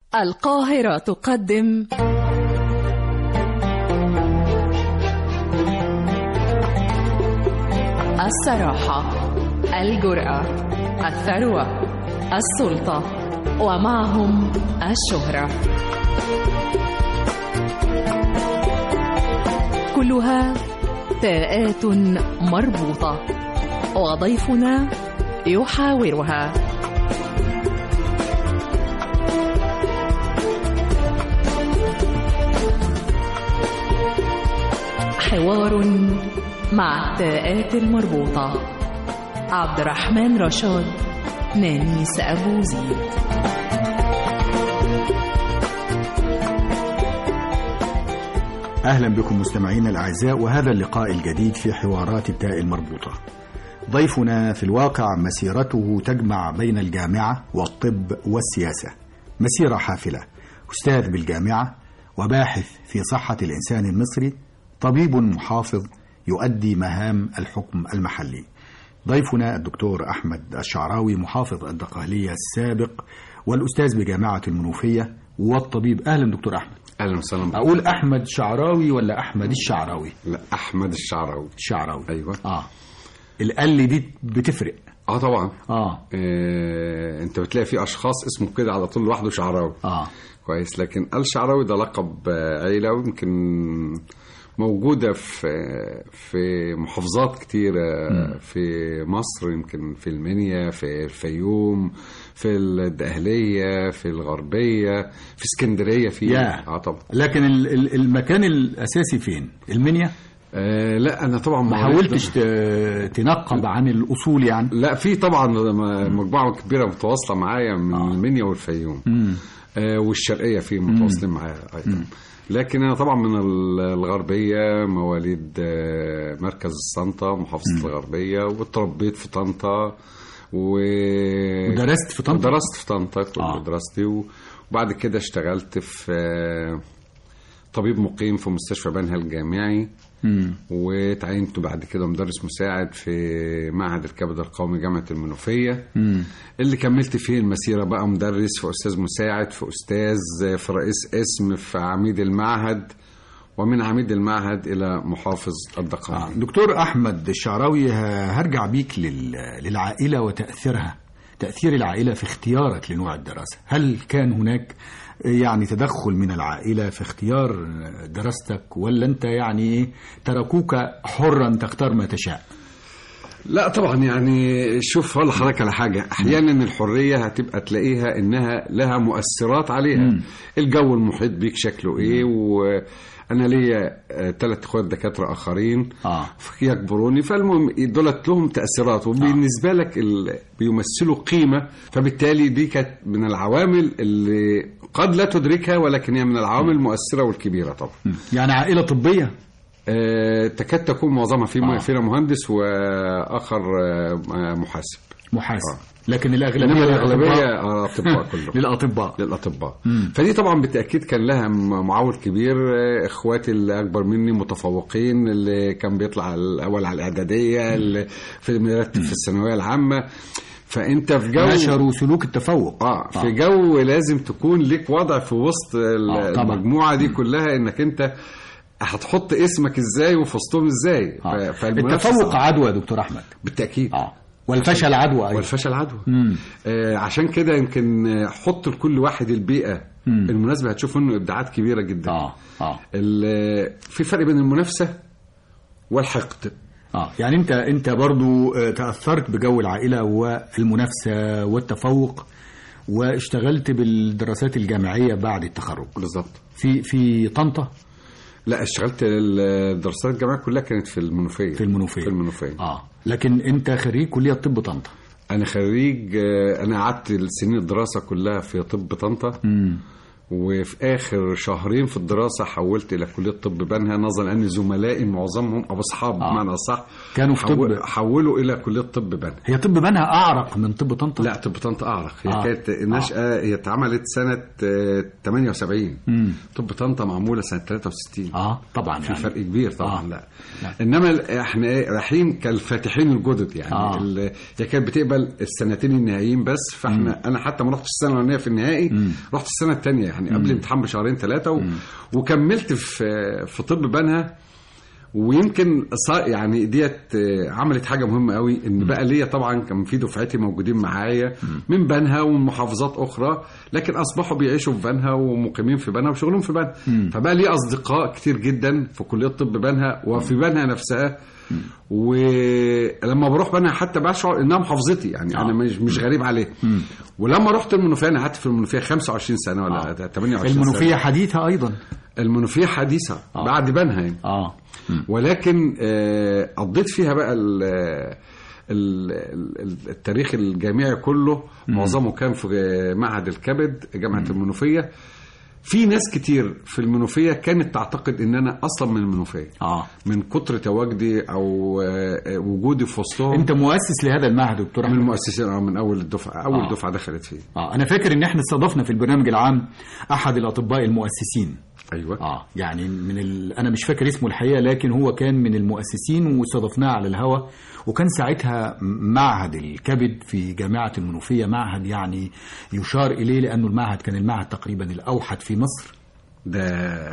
القاهرة تقدم الصراحة الجرأة الثروة السلطة ومعهم الشهرة كلها تاءات مربوطة وضيفنا يحاورها حوار مع التاءات المربوطة عبد الرحمن رشاد نانيس أبو زيد أهلا بكم مستمعينا الأعزاء وهذا اللقاء الجديد في حوارات التاء المربوطة ضيفنا في الواقع مسيرته تجمع بين الجامعة والطب والسياسة مسيرة حافلة أستاذ بالجامعة وباحث في صحة الإنسان المصري طبيب محافظ يؤدي مهام الحكم المحلي ضيفنا الدكتور أحمد الشعراوي محافظ الدقهلية السابق والأستاذ بجامعة المنوفية والطبيب أهلا دكتور أحمد اهلا وسهلا بك. أقول أحمد شعراوي ولا أحمد الشعراوي لا احمد الشعراوي الشعراوي ايوه آه القل دي بتفرق اه طبعا آه آه انت بتلاقي في اشخاص اسمه كده على طول لوحده شعراوي آه كويس لكن الشعراوي ده لقب آه، عيله ويمكن موجوده في في محافظات كتيره في مصر يمكن في المنيا في الفيوم في الدقهليه في الغربيه في اسكندريه في يا. اه طبعا لكن ال- ال- المكان الأساسي فين المنيا آه لا انا طبعا ما مواليد- حاولتش ت- تنقب عن الأصول يعني لا في طبعا م- مجموعه كبيره متواصله معايا من آه. المنيا والفيوم مم. آه والشرقيه في متواصلين معايا ايضا لكن انا طبعا من ال- الغربيه مواليد آه، مركز السلطه محافظه الغربيه واتربيت في طنطا و ودرست في طنطا درست في طنطا كل آه. دراستي و- وبعد كده اشتغلت في آه، طبيب مقيم في مستشفى بنها الجامعي مم. وتعينت بعد كده مدرس مساعد في معهد الكبد القومي جامعة المنوفية مم. اللي كملت فيه المسيرة بقى مدرس في أستاذ مساعد في أستاذ في رئيس اسم في عميد المعهد ومن عميد المعهد إلى محافظ آه. الدقهلية دكتور أحمد الشعراوي ه- هرجع بيك لل- للعائلة وتأثيرها تأثير العائلة في اختيارك لنوع الدراسة هل كان هناك يعني تدخل من العائلة في اختيار دراستك ولا أنت يعني تركوك حرا تختار ما تشاء لا طبعا يعني شوف هقول لحضرتك على حاجه احيانا الحريه هتبقى تلاقيها انها لها مؤثرات عليها الجو المحيط بيك شكله ايه وانا ليا ثلاث اخوات دكاتره اخرين آه. يكبروني فالمهم دولت لهم تاثيرات وبالنسبه لك ال... بيمثلوا قيمه فبالتالي دي كانت من العوامل اللي قد لا تدركها ولكن هي من العوامل المؤثره والكبيره طبعا يعني عائلة طبية آه، تكاد تكون معظمها في آه. فينا مهندس واخر آه، محاسب محاسب لكن الأغلبية انما الاغلبيه للأطباء. آه، اطباء كلهم للأطباء للاطباء مم. فدي طبعا بالتاكيد كان لها م- معول كبير آه، اخواتي اللي اكبر مني متفوقين اللي كان بيطلع الاول على الاعداديه اللي في مرتب في الثانويه العامه فانت في جو نشروا سلوك التفوق اه في جو لازم تكون ليك وضع في وسط ال- آه، طبعا. المجموعه دي كلها انك انت هتحط اسمك ازاي وفي وسطهم ازاي آه. ف- فالمنافسة التفوق صعبة. عدوى يا دكتور أحمد بالتاكيد آه والفشل عدوى أيضا والفشل عدوى مم. آه عشان كده يمكن آه، حط لكل واحد البيئه مم. المناسبه هتشوف منه ابداعات كبيره جدا آه آه ال- في فرق بين المنافسه والحقد اه يعني انت انت برضو آه، تاثرت بجو العائله والمنافسه والتفوق واشتغلت بالدراسات الجامعيه بعد التخرج بالظبط في في طنطا لا اشتغلت الدراسات الجامعيه كلها كانت في المنوفيه في المنوفيه في المنوفيه اه لكن انت خريج كليه طب طنطا انا خريج آه، انا قعدت سنين الدراسه كلها في طب طنطا امم وفي اخر شهرين في الدراسه حولت الى كليه طب بنها نظرا ان زملائي معظمهم او اصحاب آه. بمعنى صح كانوا في طب. حولوا الى كليه طب بنها هي طب بنها اعرق من طب طنطا لا طب طنطا اعرق هي آه. آه. كانت النشأة هي اتعملت سنة آه، 78 مم. طب طنطا معمولة سنة 63 اه طبعا في يعني. فرق كبير طبعا آه. لا لا. انما ال- احنا إيه، رايحين كالفاتحين الجدد يعني آه. ال- هي كانت بتقبل السنتين النهائيين بس فاحنا انا حتى ما رحتش السنه الاولانيه في النهائي رحت السنه الثانيه يعني قبل الامتحان بشهرين ثلاثه و... وكملت في في طب بنها ويمكن صا- يعني ديت آه، عملت حاجه مهمه قوي ان بقى ليا طبعا كان في دفعتي موجودين معايا من بنها ومن محافظات اخرى لكن اصبحوا بيعيشوا في بنها ومقيمين في بنها وشغلهم في بنها فبقى لي اصدقاء كتير جدا في كليه طب بنها وفي بنها نفسها ولما بروح بنها حتى بشعر انها محافظتي يعني انا مش مش غريب عليه ولما رحت المنوفيه انا قعدت في المنوفيه 25 سنه ولا 28 سنه المنوفيه حديثه ايضا المنوفيه حديثه بعد بنها يعني اه ولكن آه، قضيت فيها بقى ال ال- ال- التاريخ الجامعي كله معظمه كان في معهد الكبد جامعه المنوفيه في ناس كتير في المنوفيه كانت تعتقد ان انا اصلا من المنوفيه اه من كتر تواجدي او آه، آه، وجودي في وسطهم انت مؤسس لهذا المعهد دكتور من احمد المؤسسين آه، من اول الدفعه اول آه. دفعه دخلت فيه اه انا فاكر ان احنا استضفنا في البرنامج العام احد الاطباء المؤسسين ايوه اه يعني من ال... انا مش فاكر اسمه الحقيقه لكن هو كان من المؤسسين واستضفناه على الهوا وكان ساعتها معهد الكبد في جامعه المنوفيه معهد يعني يشار اليه لانه المعهد كان المعهد تقريبا الاوحد في مصر ده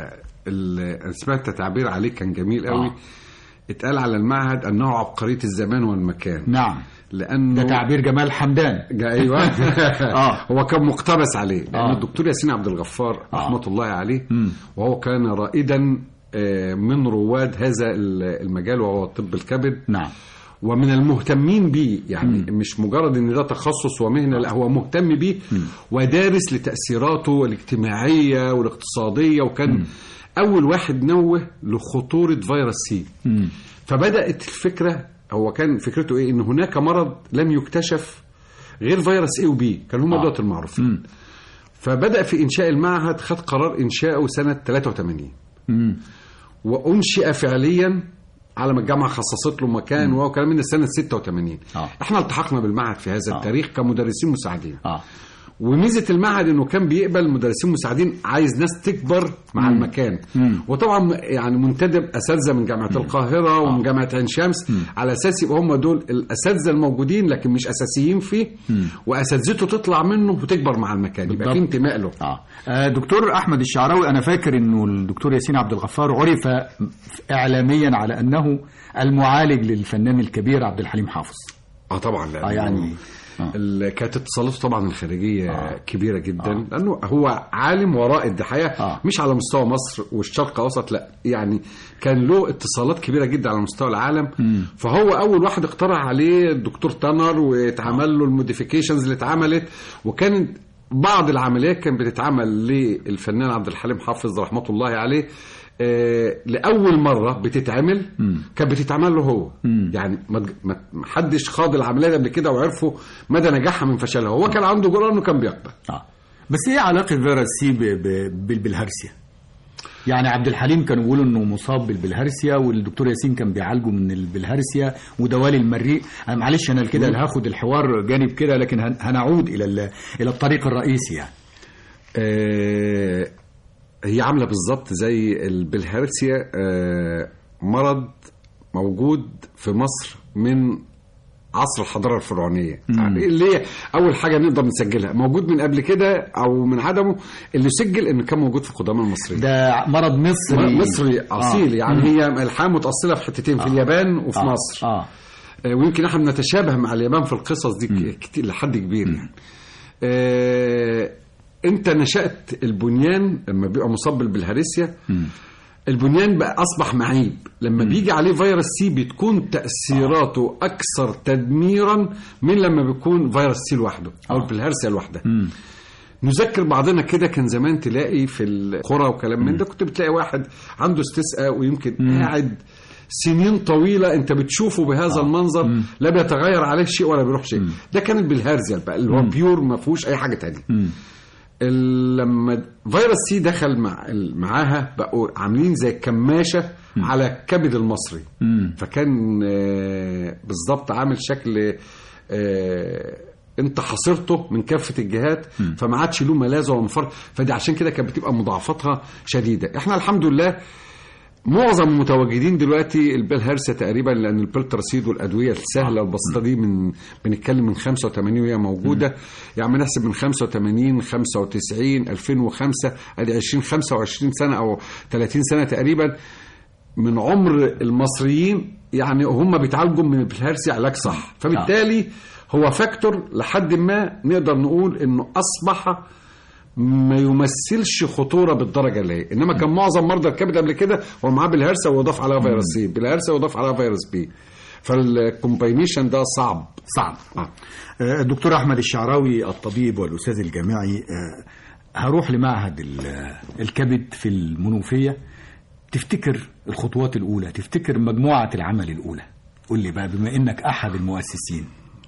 ال- أنا سمعت تعبير عليه كان جميل قوي آه. اتقال على المعهد انه عبقريه الزمان والمكان نعم لانه ده تعبير جمال حمدان جا- ايوه آه. هو كان مقتبس عليه لان آه. الدكتور ياسين عبد الغفار آه. رحمه الله عليه مم. وهو كان رائدا آه، من رواد هذا ال- المجال وهو طب الكبد نعم ومن المهتمين بيه يعني مم. مش مجرد ان ده تخصص ومهنه لا هو مهتم بيه ودارس لتاثيراته الاجتماعيه والاقتصاديه وكان مم. اول واحد نوه لخطوره فيروس سي مم. فبدات الفكره هو كان فكرته ايه ان هناك مرض لم يكتشف غير فيروس اي وبي كانوا هم آه. دول المعروفين مم. فبدا في انشاء المعهد خد قرار انشائه سنه 83 مم. وانشئ فعليا على ما الجامعه خصصت له مكان وكلام من سنه 86 آه. احنا التحقنا بالمعهد في هذا آه. التاريخ كمدرسين مساعدين اه وميزه المعهد انه كان بيقبل مدرسين مساعدين عايز ناس تكبر مع المكان مم. وطبعا يعني منتدب اساتذه من جامعه القاهره ومن جامعه عين شمس على اساس يبقى هم دول الاساتذه الموجودين لكن مش اساسيين فيه واساتذته تطلع منه وتكبر مع المكان يبقى في بالضبط. انتماء له آه. آه دكتور احمد الشعراوي انا فاكر انه الدكتور ياسين عبد الغفار عرف اعلاميا على انه المعالج للفنان الكبير عبد الحليم حافظ اه طبعا لأنه اه يعني آه. ال- كانت اتصالاته طبعا الخارجيه آه. آه. كبيره جدا آه. آه. لانه هو عالم ورائد الحياه آه. آه. مش على مستوى مصر والشرق الاوسط لا يعني كان له اتصالات كبيره جدا على مستوى العالم مم. فهو اول واحد اقترح عليه الدكتور تانر واتعمل له الموديفيكيشنز اللي اتعملت وكانت بعض العمليات كانت بتتعمل للفنان عبد الحليم حافظ رحمه الله عليه آه لاول مره بتتعمل كانت بتتعمل له هو مم. يعني ما ما- ما حدش خاض العمليه دي قبل كده وعرفوا مدى نجاحها من فشلها هو كان عنده جرأه انه كان بيقبل آه. بس ايه علاقه فيروس سي ب- ب- بال- بالهرسيا يعني عبد الحليم كانوا بيقولوا انه مصاب بالبلهارسيا والدكتور ياسين كان بيعالجه من البلهارسيا ودوالي المريء أنا معلش انا كده هاخد الحوار جانب كده لكن هن- هنعود الى ال- الى الطريق الرئيسي يعني آه هي عامله بالظبط زي البلهارسيا آه مرض موجود في مصر من عصر الحضاره الفرعونيه يعني اللي هي اول حاجه نقدر نسجلها موجود من قبل كده او من عدمه اللي سجل انه كان موجود في القدماء المصريين ده مرض مصري مصري اصيل آه. يعني هي الحياه متاصله في حتتين في اليابان وفي آه. مصر اه آه، ويمكن احنا بنتشابه مع اليابان في القصص دي ك- كتير لحد كبير يعني آه، انت نشأت البنيان لما بيبقى مصاب بالهارسيا البنيان بقى اصبح معيب لما بيجي عليه فيروس سي بتكون تاثيراته اكثر تدميرا من لما بيكون فيروس سي لوحده او البلهارسيا لوحدها نذكر بعضنا كده كان زمان تلاقي في القرى وكلام من ده كنت بتلاقي واحد عنده استسقاء ويمكن قاعد سنين طويلة انت بتشوفه بهذا المنظر لا بيتغير عليه شيء ولا بيروح شيء ده كان البلهارزيا بقى اللي هو بيور ما فيهوش اي حاجة تانية ال- لما فيروس سي دخل مع ال- معاها بقوا عاملين زي كماشه على الكبد المصري مم. فكان آه، بالظبط عامل شكل آه، انت حصرته من كافه الجهات فما عادش له ملاذ ولا مفر فدي عشان كده كانت بتبقى مضاعفاتها شديده احنا الحمد لله معظم المتواجدين دلوقتي البلهارسيا تقريبا لان البلترسيد والادويه السهله البسيطه دي من بنتكلم من 85 وهي موجوده يعني بنحسب من 85 95 2005 ادي 20 25 سنه او 30 سنه تقريبا من عمر المصريين يعني هم بيتعالجوا من البلهارسيا علاج صح فبالتالي هو فاكتور لحد ما نقدر نقول انه اصبح ما يمثلش خطوره بالدرجه اللي هي انما كان معظم مرضى الكبد قبل كده هو معاه بالهرسه ويضاف عليها فيروس سي بالهرسه ويضاف عليها فيروس بي فالكومباينيشن ده صعب صعب آه. آه، الدكتور احمد الشعراوي الطبيب والاستاذ الجامعي آه، هروح لمعهد ال- الكبد في المنوفيه تفتكر الخطوات الاولى تفتكر مجموعه العمل الاولى قول لي بقى بما انك احد المؤسسين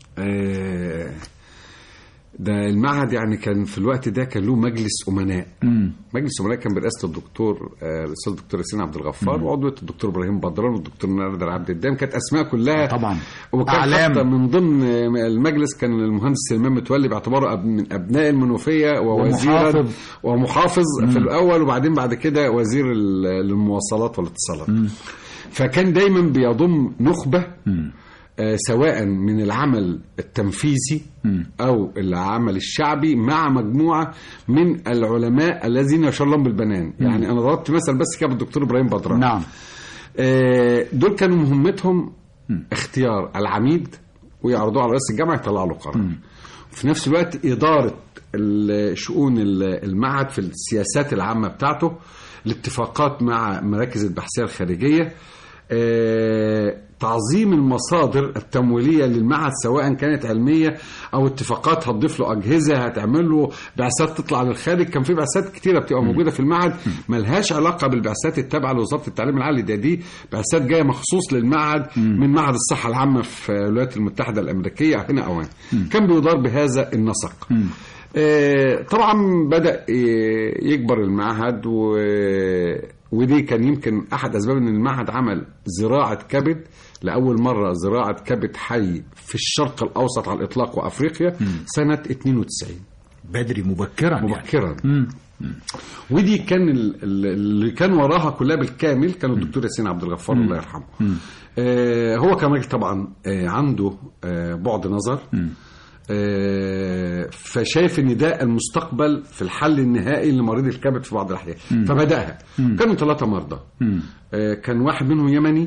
آه، ده المعهد يعني كان في الوقت ده كان له مجلس امناء مم. مجلس الامناء كان برئاسه الدكتور آه، الاستاذ الدكتور ياسين عبد الغفار وعضويه الدكتور ابراهيم بدران والدكتور نادر عبد الدام كانت اسماء كلها طبعا. وكان أعلام. حتى من ضمن آه، المجلس كان المهندس سليمان متولي باعتباره أب- من ابناء المنوفيه ووزيرا ومحافظ. ومحافظ في الاول وبعدين بعد كده وزير ال- المواصلات والاتصالات فكان دايما بيضم نخبه آه، سواء من العمل التنفيذي او العمل الشعبي مع مجموعه من العلماء الذين يشار لهم بالبنان يعني انا ضربت مثل بس كده بالدكتور ابراهيم بدران نعم آه، دول كانوا مهمتهم اختيار العميد ويعرضوه على رئيس الجامعه يطلع له قرار وفي نفس الوقت اداره ال- شؤون ال- المعهد في السياسات العامه بتاعته الاتفاقات مع مراكز البحثيه الخارجيه آه، تعظيم المصادر التمويليه للمعهد سواء كانت علميه او اتفاقات هتضيف له اجهزه هتعمل له بعثات تطلع للخارج كان في بعثات كتيره بتبقى موجوده في المعهد ملهاش علاقه بالبعثات التابعه لوزاره التعليم العالي ده دي بعثات جايه مخصوص للمعهد من معهد الصحه العامه في الولايات المتحده الامريكيه هنا او هنا كان بيدار بهذا النسق آه، طبعا بدا آه، يكبر المعهد و ودي كان يمكن احد اسباب ان المعهد عمل زراعه كبد لاول مره زراعه كبد حي في الشرق الاوسط على الاطلاق وافريقيا سنه 92 بدري مبكرا يعني. مبكرا ودي كان ال- ال- اللي كان وراها كلها بالكامل كان الدكتور ياسين عبد الغفار الله يرحمه آه هو كان راجل طبعا آه عنده آه بعد نظر آه فشايف ان ده المستقبل في الحل النهائي لمريض الكبد في بعض الاحيان فبداها كانوا ثلاثه مرضى آه كان واحد منهم يمني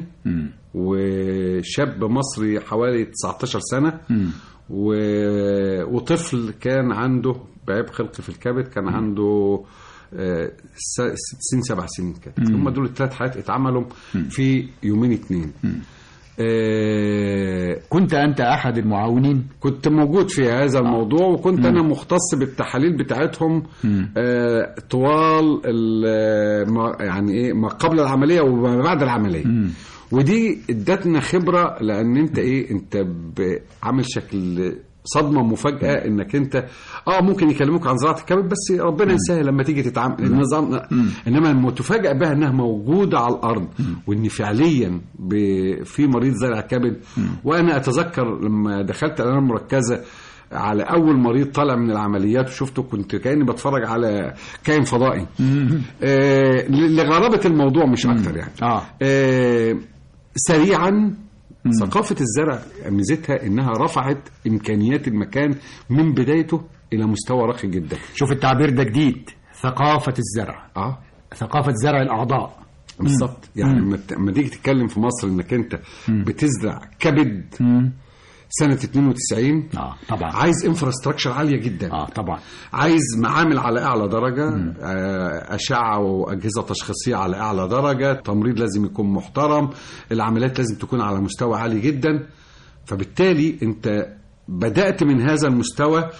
وشاب مصري حوالي 19 سنه و... وطفل كان عنده بعيب خلقي في الكبد كان عنده آه، س- ست سنين سبع سنين كده هم دول الثلاث حالات اتعملوا في يومين اتنين آه، كنت انت احد المعاونين كنت موجود في هذا الموضوع وكنت انا مختص بالتحاليل بتاعتهم آه طوال ال- ما يعني ايه ما قبل العمليه وما بعد العمليه ودي ادتنا خبره لان انت ايه انت ب- عامل شكل صدمه مفاجاه انك انت اه ممكن يكلموك عن زراعه الكبد بس ربنا يسهل لما تيجي تتعامل النظام انما لما تفاجئ بها انها موجوده على الارض وان فعليا ب- في مريض زرع كبد وانا اتذكر لما دخلت العنايه المركزه على اول مريض طالع من العمليات وشفته كنت كاني بتفرج على كائن فضائي آه لغرابه الموضوع مش اكتر يعني اه آه سريعا ثقافة الزرع ميزتها انها رفعت امكانيات المكان من بدايته الى مستوى راقي جدا شوف التعبير ده جديد ثقافة الزرع اه ثقافة زرع الأعضاء بالظبط يعني لما ت- لما تيجي تتكلم في مصر انك انت بتزرع كبد سنة 92 اه طبعا عايز انفراستراكشر عالية جدا اه طبعا عايز معامل على اعلى درجه آه، اشعه واجهزه تشخيصيه على اعلى درجه تمريض لازم يكون محترم العمليات لازم تكون على مستوى عالي جدا فبالتالي انت بدات من هذا المستوى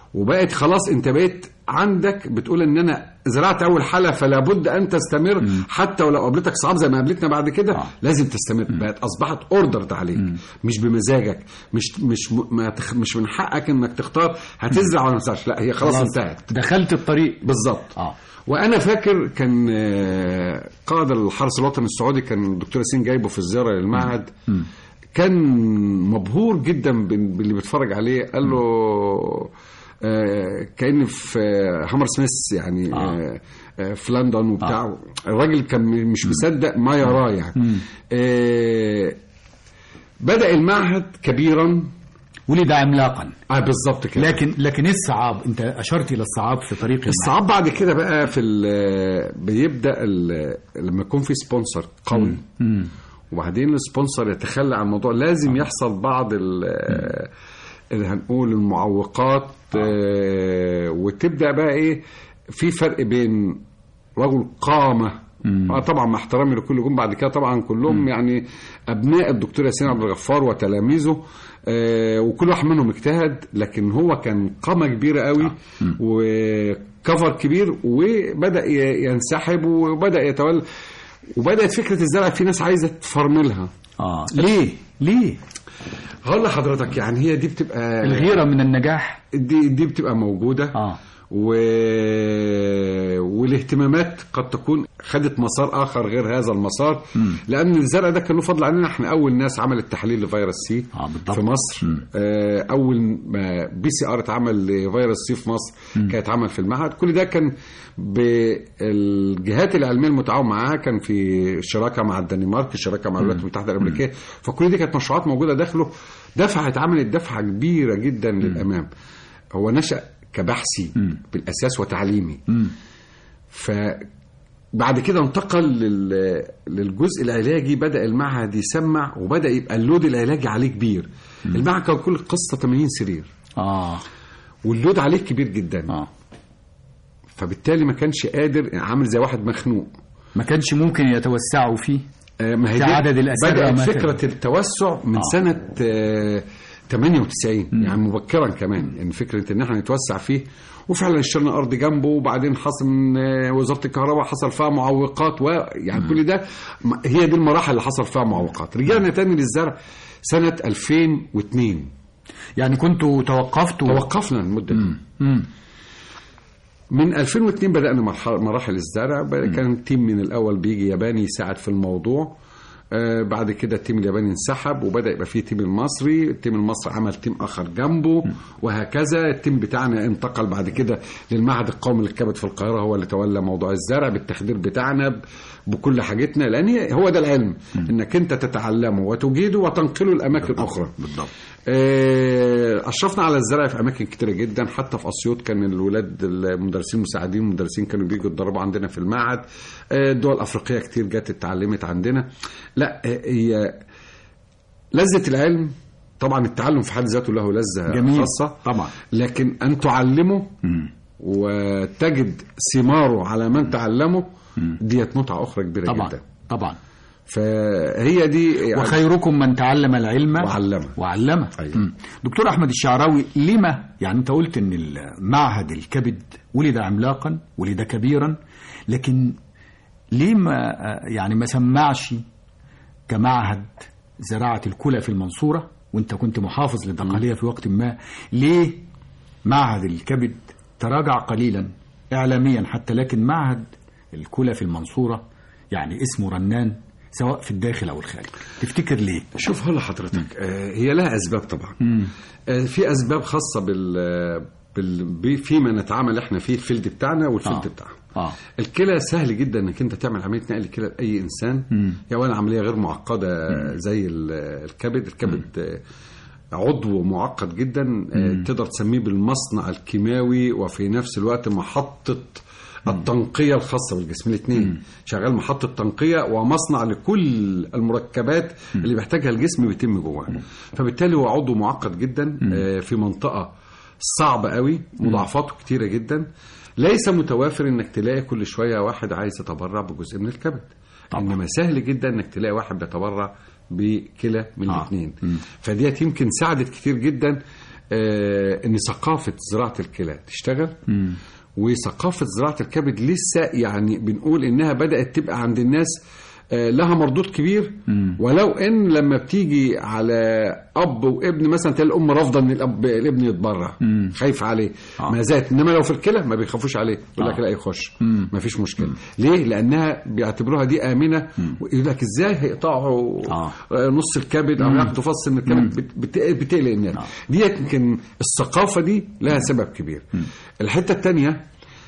وبقت خلاص انت بقيت عندك بتقول ان انا زرعت اول حاله فلا بد ان تستمر حتى ولو قابلتك صعاب زي ما قابلتنا بعد كده آه. لازم تستمر بقت اصبحت اوردرد عليك مش بمزاجك مش مش م- ما تخ مش من حقك انك تختار هتزرع ولا ما تزرعش لا هي خلاص, انتهت دخلت الطريق بالظبط اه وانا فاكر كان آه، قائد الحرس الوطني السعودي كان الدكتور ياسين جايبه في الزياره للمعهد كان مبهور جدا بال- باللي بيتفرج عليه قال له آه، كان في آه، هامر سميث يعني آه. آه، في لندن وبتاع الراجل كان مش مصدق ما يراه يعني آه، بدا المعهد كبيرا ولد عملاقا اه بالظبط كده لكن لكن ايه الصعاب انت اشرت الى الصعاب في طريق المعهد. الصعب بعد كده بقى في ال- بيبدا ال- لما يكون في سبونسر قوي وبعدين السبونسر يتخلى عن الموضوع لازم يحصل بعض ال- اللي هنقول المعوقات آه، وتبدا بقى ايه في فرق بين رجل قامه آه طبعا مع احترامي لكل جم بعد كده طبعا كلهم يعني ابناء الدكتور ياسين عبد الغفار وتلاميذه آه وكل واحد منهم اجتهد لكن هو كان قامه كبيره قوي وكفر كبير وبدا ي- ينسحب وبدا يتولى وبدات فكره الزرع في ناس عايزه تفرملها اه ليه ليه هقول لحضرتك يعني هي دي بتبقى الغيره من النجاح دي دي بتبقى موجوده اه و... والاهتمامات قد تكون خدت مسار اخر غير هذا المسار لان الزرع ده كان له فضل علينا احنا اول ناس عملت تحليل لفيروس سي آه، بالضبط. في مصر آه، اول ما بي سي ار اتعمل لفيروس سي في مصر كانت اتعمل في المعهد كل ده كان بالجهات العلميه المتعاون معاها كان في شراكه مع الدنمارك شراكه مع الولايات المتحده الامريكيه فكل دي كانت مشروعات موجوده داخله دفعت عملت دفعه كبيره جدا للامام هو نشا كبحثي بالاساس وتعليمي فبعد كده انتقل لل... للجزء العلاجي بدا المعهد يسمع وبدا يبقى اللود العلاجي عليه كبير المعهد كان كل قصه 80 سرير اه واللود عليه كبير جدا اه فبالتالي ما كانش قادر عامل زي واحد مخنوق ما كانش ممكن يتوسعوا فيه آه، ما هي دي كعدد الأسابيع بدأت مثلاً. فكرة التوسع من آه. سنة آه، 98 يعني مبكرا كمان يعني فكرة ان احنا نتوسع فيه وفعلا اشترينا ارض جنبه وبعدين حصل من آه، وزارة الكهرباء حصل فيها معوقات ويعني كل ده م- هي دي المراحل اللي حصل فيها معوقات رجعنا تاني للزرع سنة 2002 يعني كنتوا توقفتوا توقفنا المدة دي مم. من 2002 بدأنا مرحلة مراحل الزرع ب- كان تيم من الأول بيجي ياباني يساعد في الموضوع آه بعد كده التيم الياباني انسحب وبدأ يبقى فيه تيم المصري التيم المصري عمل تيم آخر جنبه وهكذا التيم بتاعنا انتقل بعد كده للمعهد القومي للكبد في القاهرة هو اللي تولى موضوع الزرع بالتخدير بتاعنا ب- بكل حاجتنا لأن هي- هو ده العلم إنك أنت تتعلمه وتجيده وتنقله لأماكن أخرى بالضبط آه، اشرفنا على الزرع في اماكن كتيره جدا حتى في اسيوط كان الولاد المدرسين المساعدين المدرسين كانوا بيجوا يتدربوا عندنا في المعهد آه، الدول الافريقيه كتير جت اتعلمت عندنا لا آه، هي لذه العلم طبعا التعلم في حد ذاته له لذه جميل. خاصه طبعا. لكن ان تعلمه مم. وتجد ثماره على من تعلمه ديت متعه اخرى كبيره طبعا جدا طبعا فهي دي يعني وخيركم من تعلم العلم وعلمه. وعلمه أيوة. مم. دكتور احمد الشعراوي لما يعني انت قلت ان المعهد الكبد ولد عملاقا ولد كبيرا لكن ليه ما يعني ما سمعش كمعهد زراعة الكلى في المنصورة وانت كنت محافظ للدقهلية في وقت ما ليه معهد الكبد تراجع قليلا اعلاميا حتى لكن معهد الكلى في المنصورة يعني اسمه رنان سواء في الداخل او الخارج تفتكر ليه شوف هلا حضرتك آه، هي لها اسباب طبعا آه، في اسباب خاصه بال بال ب- فيما نتعامل احنا فيه الفيلد بتاعنا والفيلد آه. بتاعهم اه الكلى سهل جدا انك انت تعمل عمليه نقل كلى لاي انسان هي اولا عمليه غير معقده زي ال- الكبد الكبد آه، عضو معقد جدا آه، تقدر تسميه بالمصنع الكيماوي وفي نفس الوقت محطه التنقيه الخاصه بالجسم الاثنين شغال محطه تنقيه ومصنع لكل المركبات اللي بيحتاجها الجسم بيتم جواه فبالتالي هو عضو معقد جدا آه، في منطقه صعبه قوي مضاعفاته كتيره جدا ليس متوافر انك تلاقي كل شويه واحد عايز يتبرع بجزء من الكبد طبعا. انما سهل جدا انك تلاقي واحد بيتبرع بكلى من آه. الاثنين فديت يمكن ساعدت كتير جدا آه، ان ثقافه زراعه الكلى تشتغل وثقافه زراعه الكبد لسه يعني بنقول انها بدات تبقى عند الناس آه، لها مردود كبير ولو ان لما بتيجي على اب وابن مثلا تلاقي الام رافضه ان الاب الابن يتبرع خايف عليه آه. ما زالت انما لو في الكلى ما بيخافوش عليه يقول لك آه. لا يخش ما فيش مشكله ليه لانها بيعتبروها دي امنه ويقول لك ازاي هيقطعوا آه. آه، نص الكبد او ياخدوا فص من الكبد بت- بت- بتقلق الناس آه. ديت يمكن الثقافه دي لها سبب كبير الحته الثانيه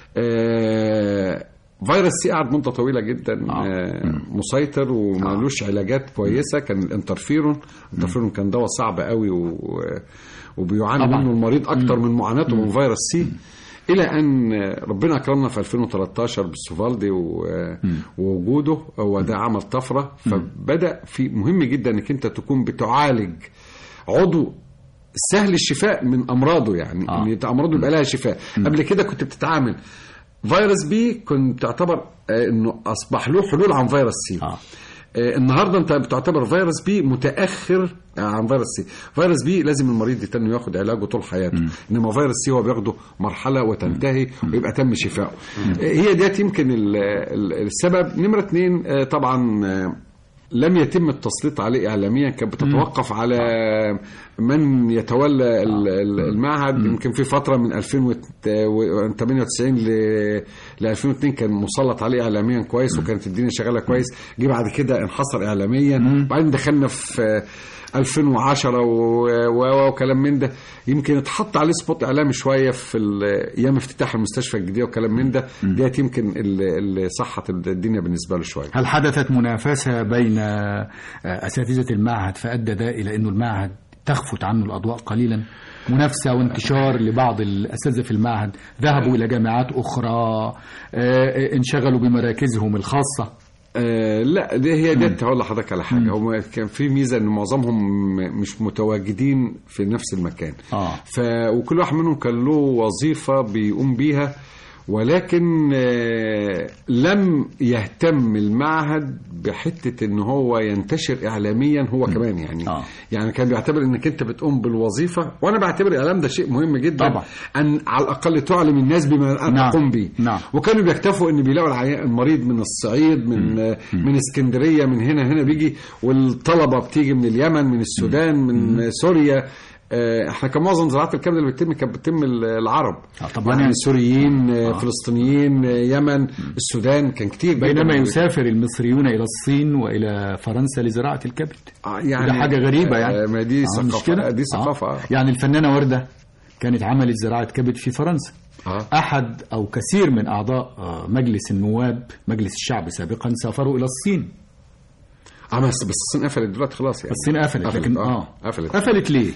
فيروس سي قعد مده طويله جدا آه. آه، مسيطر ومالوش علاجات كويسه كان الانترفيرون الانترفيرون كان دواء صعب قوي و... وبيعاني طبعاً. منه المريض اكتر من معاناته من فيروس سي الى ان ربنا اكرمنا في 2013 بالسوفالدي و... ووجوده هو ده عمل طفره فبدا في مهم جدا انك انت تكون بتعالج عضو سهل الشفاء من امراضه يعني آه. ان امراضه يبقى لها شفاء قبل كده كنت بتتعامل فيروس بي كنت تعتبر آه، انه اصبح له حلول عن فيروس سي آه. آه، النهارده انت بتعتبر فيروس بي متاخر آه، عن فيروس سي فيروس بي لازم المريض يتنه ياخد علاجه طول حياته انما فيروس سي هو بياخده مرحله وتنتهي ويبقى تم شفائه آه، هي ديت يمكن ال- ال- السبب نمره اتنين آه، طبعا آه، لم يتم التسليط عليه اعلاميا كانت بتتوقف على من يتولى ال- ال- المعهد يمكن في فتره من 2098 ل ل 2002 كان مسلط عليه اعلاميا كويس وكانت الدنيا شغاله كويس جه بعد كده انحصر اعلاميا وبعدين دخلنا في 2010 و- و- وكلام من ده يمكن اتحط عليه سبوت اعلامي شويه في ال- ايام افتتاح المستشفى الجديده وكلام من ده ديت يمكن اللي اللي صحت الدنيا بالنسبه له شويه هل حدثت منافسة بين آه، أساتذة المعهد فأدى ده إلى أنه المعهد تخفت عنه الأضواء قليلا منافسة وانتشار لبعض الأساتذة في المعهد ذهبوا إلى جامعات أخرى آه، انشغلوا بمراكزهم الخاصة آه لا دي هي ديت هقول لحضرتك على حاجه هم كان في ميزه ان معظمهم م- مش متواجدين في نفس المكان آه. ف وكل واحد منهم كان له وظيفه بيقوم بيها ولكن آه، لم يهتم المعهد بحته ان هو ينتشر اعلاميا هو كمان يعني آه. يعني كان بيعتبر انك انت بتقوم بالوظيفه وانا بعتبر الاعلام ده شيء مهم جدا طبعا. ان على الاقل تعلم الناس بما انت نعم. تقوم به نعم. وكانوا بيكتفوا ان بيلاقوا العيان المريض من الصعيد من من اسكندريه من هنا هنا بيجي والطلبه بتيجي من اليمن من السودان من سوريا آه، احنا كان معظم زراعه الكبد اللي بتتم كانت بتتم ال- العرب آه، طبعاً. يعني سوريين آه، آه. فلسطينيين آه، يمن السودان كان كتير جداً. بينما يسافر المصريون إلى الصين وإلى فرنسا لزراعة الكبد آه، ده حاجة غريبة يعني آه، ما دي آه، مش ثقافه كده؟ دي ثقافه آه. آه. يعني الفنانة وردة كانت عملت زراعة كبد في فرنسا آه. أحد أو كثير من أعضاء آه، مجلس النواب مجلس الشعب سابقا سافروا إلى الصين اه بس بس الصين قفلت دلوقتي خلاص يعني الصين قفلت لكن آه قفلت قفلت ليه؟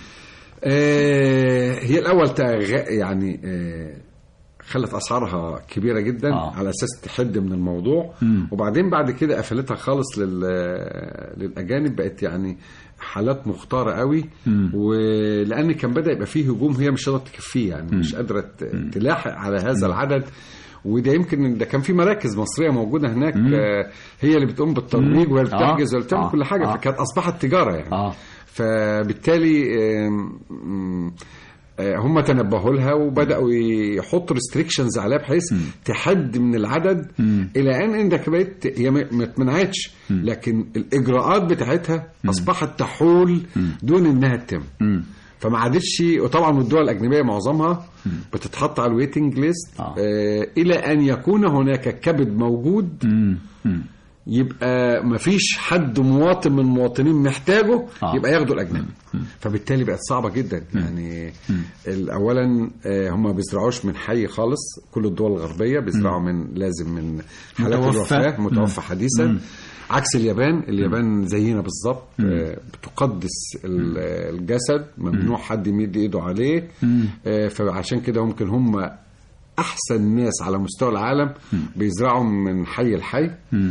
آه، هي الاول تغ- يعني آه، خلت اسعارها كبيره جدا آه. على اساس تحد من الموضوع مم. وبعدين بعد كده قفلتها خالص لل للاجانب بقت يعني حالات مختاره قوي مم. ولان كان بدا يبقى فيه هجوم هي مش قادره تكفيه يعني مش قادره ت- تلاحق على هذا العدد وده يمكن ده كان في مراكز مصريه موجوده هناك آه، هي اللي بتقوم بالترويج وهي اللي آه. بتحجز وهي اللي بتعمل آه. كل حاجه آه. فكانت اصبحت تجاره يعني آه فبالتالي آم، آم، آه، هم تنبهوا لها وبداوا يحطوا ريستريكشنز عليها بحيث تحد من العدد مم. الى ان انك بقيت هي ما ما اتمنعتش لكن الاجراءات بتاعتها اصبحت تحول دون انها تتم مم. فما عادتش وطبعا والدول الاجنبيه معظمها بتتحط على الويتنج ليست آه. آه الى ان يكون هناك كبد موجود مم. مم. يبقى مفيش حد مواطن من المواطنين محتاجه آه. يبقى ياخدوا الاجنبي فبالتالي بقت صعبه جدا يعني ال- اولا آه، هم ما بيزرعوش من حي خالص كل الدول الغربيه بيزرعوا من لازم من حالات متوفى. الوفاه متوفى حديثا عكس اليابان اليابان زينا بالظبط آه، بتقدس ال- الجسد ممنوع حد يمد ايده عليه آه، فعشان كده ممكن هم احسن ناس على مستوى العالم بيزرعوا من حي لحي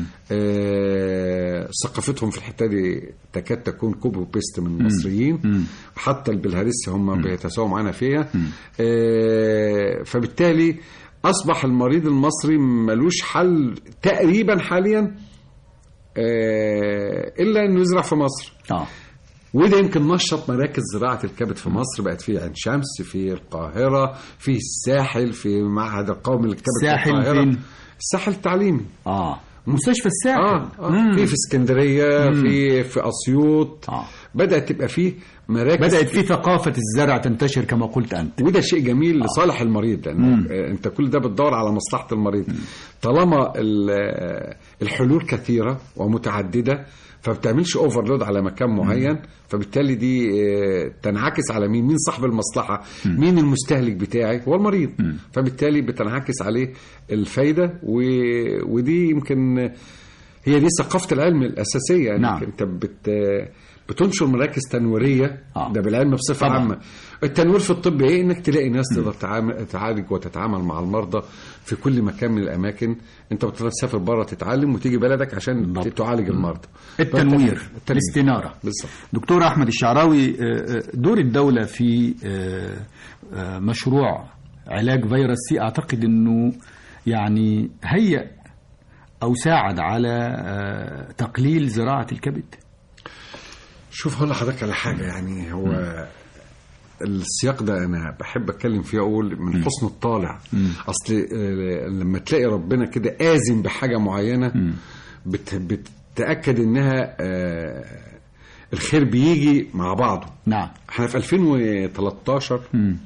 آه، ثقافتهم في الحته دي تكاد تكون كوبي بيست من المصريين حتى البلهارسي هم بيتساووا معانا فيها آه، فبالتالي اصبح المريض المصري ملوش حل تقريبا حاليا آه، الا انه يزرع في مصر آه وده يمكن نشط مراكز زراعه الكبد في مصر بقت في عين شمس في القاهره في الساحل في معهد القومي للكبد الساحل في القاهره فين؟ الساحل التعليمي اه مستشفى الساحل اه, آه مم. في في اسكندريه في في اسيوط آه. بدات تبقى فيه مراكز بدأت في ثقافة الزرع تنتشر كما قلت أنت وده شيء جميل لصالح المريض لان آه، انت كل ده بتدور على مصلحه المريض طالما ال- آه، الحلول كثيره ومتعدده فبتعملش اوفرلود على مكان معين فبالتالي دي آه، تنعكس على مين مين صاحب المصلحه مين المستهلك بتاعي هو المريض فبالتالي بتنعكس عليه الفايده و... ودي يمكن هي دي ثقافه العلم الاساسيه يعني نعم. انت بت بتنشر مراكز تنويريه آه. ده بالعلم بصفه طبعا. عامه التنوير في الطب ايه انك تلاقي ناس تقدر تعامل تعالج وتتعامل مع المرضى في كل مكان من الاماكن انت بتقدر تسافر بره تتعلم وتيجي بلدك عشان بالضبط. تعالج المرضى التنوير التنوير. الاستنارة بالظبط دكتور أحمد الشعراوي آه، آه، دور الدولة في آه، آه، مشروع علاج فيروس سي أعتقد أنه يعني هيأ أو ساعد على آه، تقليل زراعة الكبد شوف هقول لحضرتك على حاجه يعني هو السياق ده انا بحب اتكلم فيه اقول من حسن الطالع اصل آه، لما تلاقي ربنا كده آذن بحاجه معينه بت بتتاكد انها آه، الخير بيجي مع بعضه نعم احنا في 2013 مم.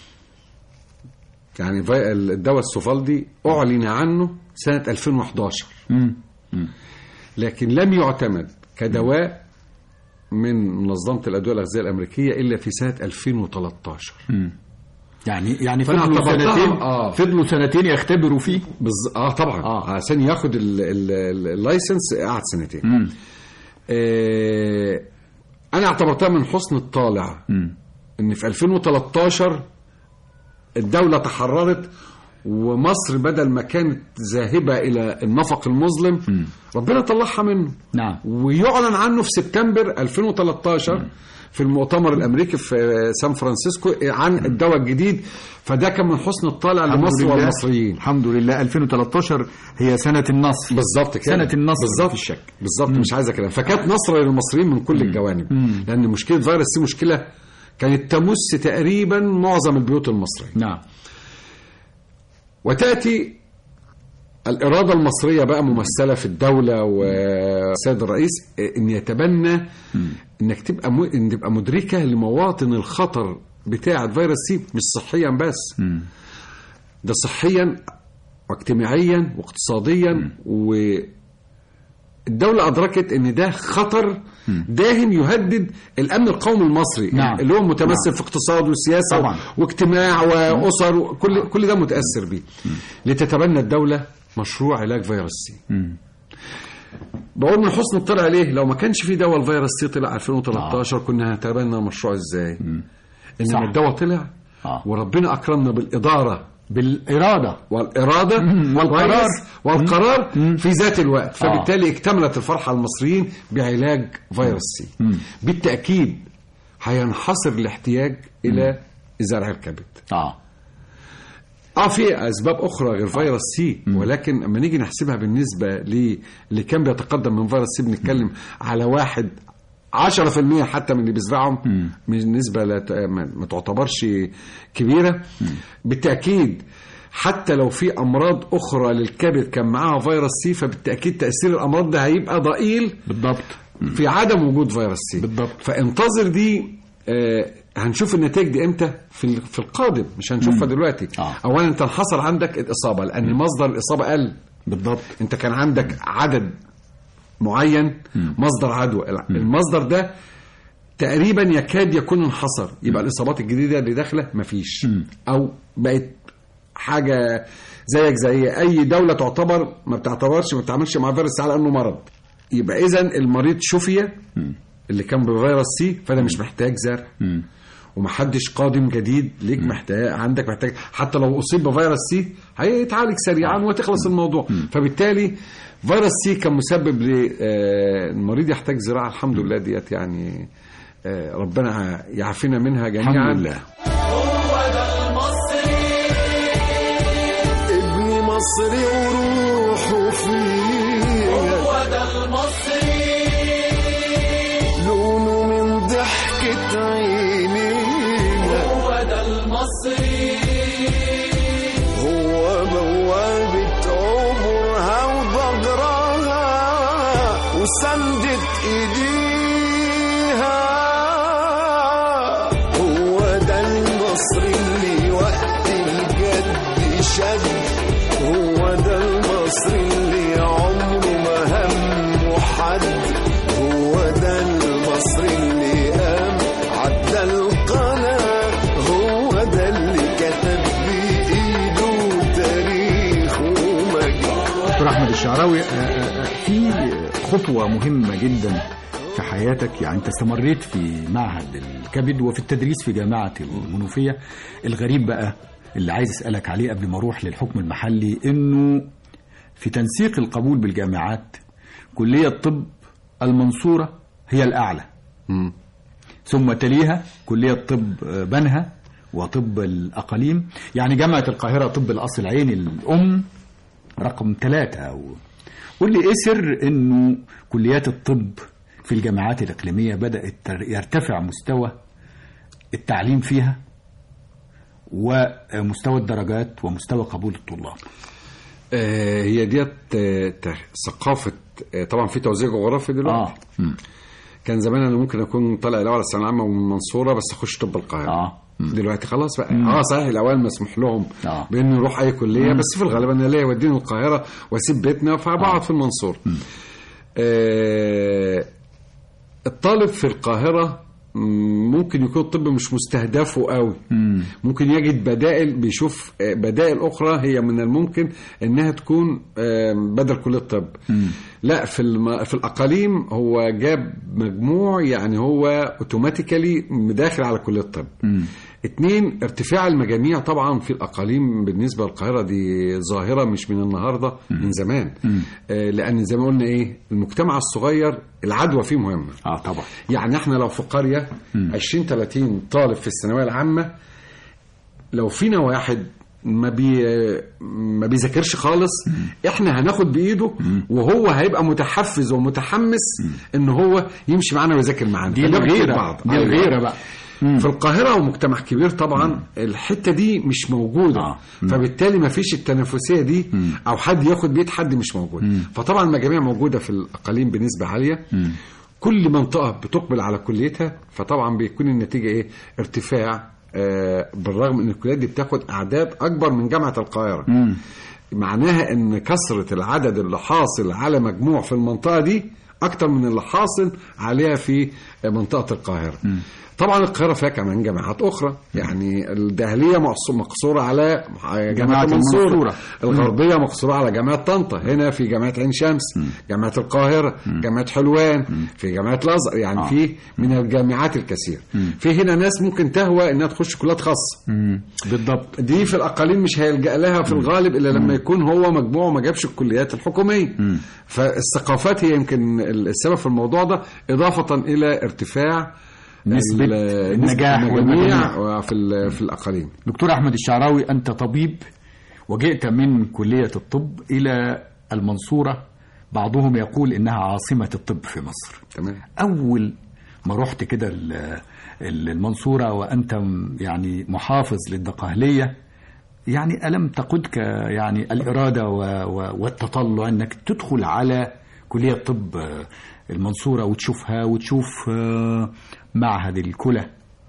يعني في- الدواء السوفالدي اعلن عنه سنه 2011 مم. لكن لم يعتمد كدواء من منظمه الادويه الغذائيه الامريكيه الا في سنه 2013 يعني يعني فأنا فضلوا اعتبرتها- سنتين آه. فضلوا سنتين يختبروا فيه بز... اه طبعا آه. آه. عشان ياخد ال- ال- ال- اللايسنس قعد سنتين مم. آه انا اعتبرتها من حسن الطالع مم. ان في 2013 الدولة تحررت ومصر بدل ما كانت ذاهبة إلى النفق المظلم ربنا طلعها منه نعم ويعلن عنه في سبتمبر 2013 في المؤتمر الامريكي في سان فرانسيسكو عن الدواء الجديد فده كان من حسن الطالع الحمد لمصر لله. والمصريين الحمد لله 2013 هي سنة النصر بالظبط كده سنة النصر بالظبط في الشك. بالظبط مش عايز كلام فكانت نصر للمصريين من كل الجوانب لان مشكله فيروس سي مشكله كانت تمس تقريبا معظم البيوت المصريه نعم وتاتي الاراده المصريه بقى ممثله في الدوله والسيد الرئيس ان يتبنى انك تبقى م... ان تبقى مدركه لمواطن الخطر بتاعه فيروس سي مش صحيا بس ده صحيا واجتماعيا واقتصاديا و الدولة أدركت إن ده خطر داهم يهدد الأمن القومي المصري نعم. اللي هو متمثل في اقتصاد وسياسة طبعا. واجتماع وأسر وكل كل ده متأثر بيه لتتبنى الدولة مشروع علاج فيروس سي بقول من حسن الطلع ليه لو ما كانش في دواء الفيروس سي طلع 2013 كنا هنتبنى المشروع ازاي صح. انما الدواء طلع آه. وربنا اكرمنا بالاداره بالإرادة والاراده والقرار. كويس؟ والقرار في ذات الوقت فبالتالي اكتملت الفرحه المصريين بعلاج فيروس سي بالتاكيد هينحصر الاحتياج الى زرع الكبد آه اه في اسباب اخرى غير فيروس سي ولكن لما نيجي نحسبها بالنسبه ل- اللي كان بيتقدم من فيروس سي بنتكلم على واحد 10% حتى من اللي بيزرعهم من نسبه لا ت- ما ما تعتبرش كبيره بالتاكيد حتى لو في امراض اخرى للكبد كان معاها فيروس سي فبالتاكيد تاثير الامراض ده هيبقى ضئيل بالضبط في عدم وجود فيروس سي بالضبط. فانتظر دي آه هنشوف النتائج دي امتى في ال- في القادم مش هنشوفها دلوقتي آه. اولا انت انحصر عندك الاصابه لان مصدر الاصابه قل بالضبط انت كان عندك عدد معين مصدر عدوى المصدر ده تقريبا يكاد يكون انحصر يبقى الاصابات الجديده اللي داخله مفيش او بقت حاجه زيك زي اي دوله تعتبر ما بتعتبرش ما بتعملش مع فيروس على انه مرض يبقى اذا المريض شفي اللي كان بفيروس سي فده مش محتاج زرع ومحدش قادم جديد ليك محتاج عندك محتاج حتى لو اصيب بفيروس سي هيتعالج سريعا وتخلص الموضوع فبالتالي فيروس سي كان مسبب للمريض يحتاج زراعه الحمد لله ديت يعني آه، ربنا يعافينا منها جميعا الحمد لله ابني مصري وروحه فيه هو ده المصري لونه من ضحك وسندت ايديها هو ده المصري اللي وقت الجد شد هو ده المصري اللي عمره ما همه حد هو ده المصري اللي قام عدى القناة هو ده اللي كتب بإيده تاريخ ومجد دكتور احمد الشعراوي آه، آه، آه، في خطوه مهمه جدا في حياتك يعني انت استمريت في معهد الكبد وفي التدريس في جامعه المنوفيه الغريب بقى اللي عايز اسالك عليه قبل ما اروح للحكم المحلي انه في تنسيق القبول بالجامعات كليه طب المنصوره هي الاعلى مم. ثم تليها كلية طب بنها وطب الأقاليم يعني جامعة القاهرة طب الأصل العيني الأم رقم ثلاثة أو قول لي إيه سر إنه كليات الطب في الجامعات الإقليمية بدأت تر- يرتفع مستوى التعليم فيها ومستوى الدرجات ومستوى قبول الطلاب آه، هي ديت آه، ت- ثقافه آه، طبعا في توزيع جغرافي دلوقتي آه مم. كان زمان انا ممكن اكون طالع الاول على الثانويه العامه ومن المنصوره بس اخش طب القاهره آه. مم. دلوقتي خلاص بقى اه صحيح الاوائل مسموح لهم آه. بانه يروح اي كليه بس في الغالب انا ليه يوديني القاهره واسيب بيتنا فبقعد في المنصوره آه الطالب في القاهره مم، ممكن يكون الطب مش مستهدفه قوي مم. ممكن يجد بدائل بيشوف آه، بدائل اخرى هي من الممكن انها تكون آه، بدل كليه الطب لا في الم... في الاقاليم هو جاب مجموع يعني هو اوتوماتيكالي داخل على كليه الطب اتنين ارتفاع المجاميع طبعا في الاقاليم بالنسبه للقاهره دي ظاهره مش من النهارده من زمان آه لان زي ما قلنا ايه المجتمع الصغير العدوى فيه مهمه آه طبعا يعني احنا لو في قريه 20 30 طالب في الثانويه العامه لو فينا واحد ما بي ما بيذاكرش خالص احنا هناخد بايده وهو هيبقى متحفز ومتحمس ان هو يمشي معانا ويذاكر معانا دي فنبكي الغيرة بعض. دي أيوة. الغيرة بقى في القاهرة ومجتمع كبير طبعا الحتة دي مش موجودة آه. فبالتالي ما فيش التنافسية دي أو حد ياخد بيت حد مش موجود فطبعا المجاميع موجودة في الأقاليم بنسبة عالية كل منطقة بتقبل على كليتها فطبعا بيكون النتيجة إيه ارتفاع آه بالرغم ان الكليات دي بتاخد اعداد اكبر من جامعه القاهره معناها ان كثره العدد اللي حاصل على مجموع في المنطقه دي اكتر من اللي حاصل عليها في منطقه القاهره طبعا القاهره فيها كمان جامعات اخرى يعني الدهليه مقص- مقصوره على جامعه جامعة المنصوره المنصورة. الغربيه مقصوره على جامعه طنطا هنا في جامعه عين شمس جامعه القاهره جامعه حلوان في جامعه الازهر يعني آه. في من الجامعات الكثير في هنا ناس ممكن تهوى انها تخش كليات خاصه بالضبط دي في الاقاليم مش هيلجا لها في الغالب الا لما يكون هو مجموعه ما جابش الكليات الحكوميه فالثقافات هي يمكن السبب في الموضوع ده اضافه الى ارتفاع نسبة ال- النجاح نسبة والمجاميع. المجاميع في ال- في الاقاليم دكتور أحمد الشعراوي أنت طبيب وجئت من كلية الطب إلى المنصورة بعضهم يقول إنها عاصمة الطب في مصر تمام أول ما رحت كده ال- ال- المنصورة وأنت م- يعني محافظ للدقهلية يعني ألم تقدك يعني الإرادة و- و- والتطلع أنك تدخل على كلية طب آه، المنصورة وتشوفها وتشوف آه، معهد الكلى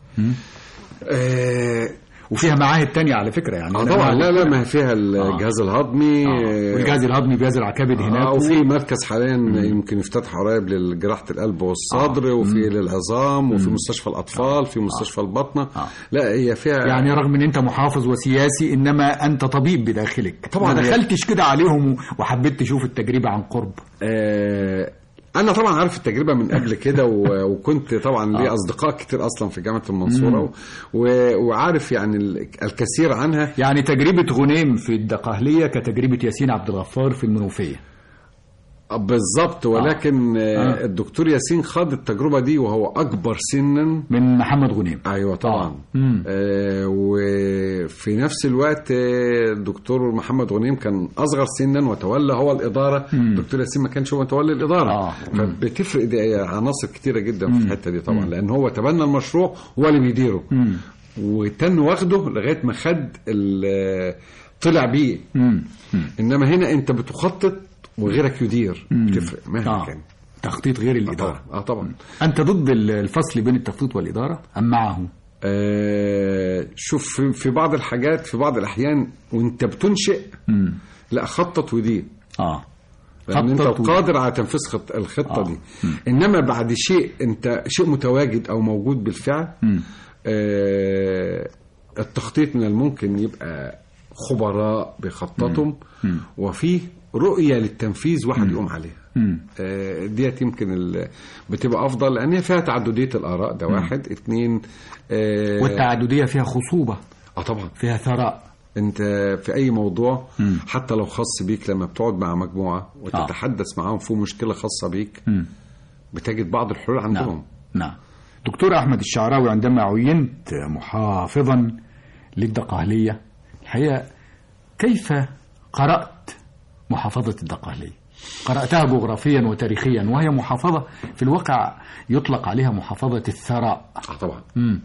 آه وفيها معاهد تانية على فكرة يعني آه أنا طبعا معهد لا لا الكلى. ما هي فيها الجهاز الهضمي آه، والجهاز الهضمي بيزرع كبد هناك آه وفي مركز حاليا يمكن يفتتح قريب لجراحة القلب والصدر وفي للعظام وفي مستشفى الأطفال في مستشفى البطنة آه. لا هي فيها يعني رغم ان انت محافظ وسياسي انما انت طبيب بداخلك طبعاً ما هي- دخلتش كده عليهم وحبيت تشوف التجربة عن قرب آه انا طبعا عارف التجربه من قبل كده و- وكنت طبعا لي اصدقاء كتير اصلا في جامعه المنصوره و- وعارف يعني ال- الكثير عنها يعني تجربة غنيم في الدقهلية كتجربة ياسين عبد الغفار في المنوفية بالظبط ولكن آه. الدكتور ياسين خاض التجربه دي وهو اكبر سنا من محمد غنيم ايوه طبعا آه. مم. آه وفي نفس الوقت آه، الدكتور محمد غنيم كان اصغر سنا وتولى هو الاداره الدكتور ياسين ما كانش هو متولي الاداره آه. فبتفرق دي عناصر كتيره جدا في الحته دي طبعا لان هو تبنى المشروع هو اللي بيديره وتن واخده لغايه ما خد ال- طلع بيه مم. مم. انما هنا انت بتخطط وغيرك يدير بتفرق مهما آه. كان التخطيط غير الاداره اه طبعا انت ضد ال- الفصل بين التخطيط والاداره ام معه آه شوف في, في بعض الحاجات في بعض الاحيان وانت بتنشئ مم. لا خطط ودي اه لان انت خطط و- قادر على تنفيذ خط الخطه آه. دي انما بعد شيء انت شيء متواجد او موجود بالفعل مم. آه التخطيط من الممكن يبقى خبراء بيخططوا وفيه رؤيه للتنفيذ واحد يقوم عليها مم. آه، ديت يمكن ال- بتبقى افضل لان هي فيها تعدديه الاراء ده واحد اتنين اه, والتعدديه فيها خصوبه آه طبعا فيها ثراء انت في اي موضوع مم. حتى لو خاص بيك لما بتقعد مع مجموعه وتتحدث معاهم في مشكله خاصه بيك مم. بتجد بعض الحلول عندهم نعم نعم دكتور أحمد الشعراوي عندما عينت محافظا للدقهلية الحقيقة كيف قرأت محافظة الدقهلية قرأتها جغرافيا وتاريخيا وهي محافظة في الواقع يطلق عليها محافظة الثراء اه طبعا مم.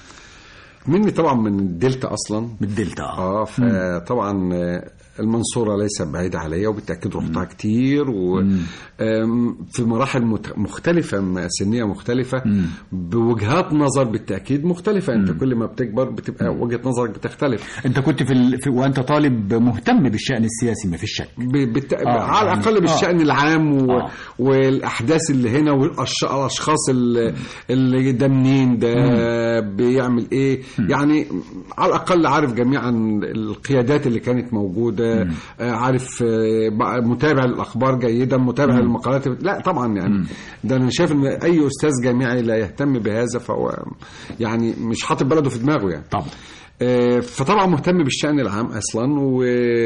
مني طبعا من الدلتا اصلا بالدلتا اه فطبعا آه، المنصوره ليست بعيده عليا وبالتاكيد رحتها كتير وفي مراحل مت- مختلفه م- سنيه مختلفه بوجهات نظر بالتاكيد مختلفه انت كل ما بتكبر بتبقى وجهه نظرك بتختلف أنت كنت في, ال... في وأنت طالب مهتم بالشأن السياسي ما فيش شك ب- بالت... آه، على يعني- الاقل بالشان العام و... آه. والاحداث اللي هنا والاشخاص اللي, اللي ده منين ده بيعمل ايه يعني على الاقل عارف جميعا القيادات اللي كانت موجوده آه، عارف آه، بقى متابع للاخبار جيدا متابع للمقالات لا طبعا يعني ده انا شايف ان اي استاذ جامعي لا يهتم بهذا فهو يعني مش حاطط بلده في دماغه يعني طبعا آه، فطبعا مهتم بالشأن العام أصلا و...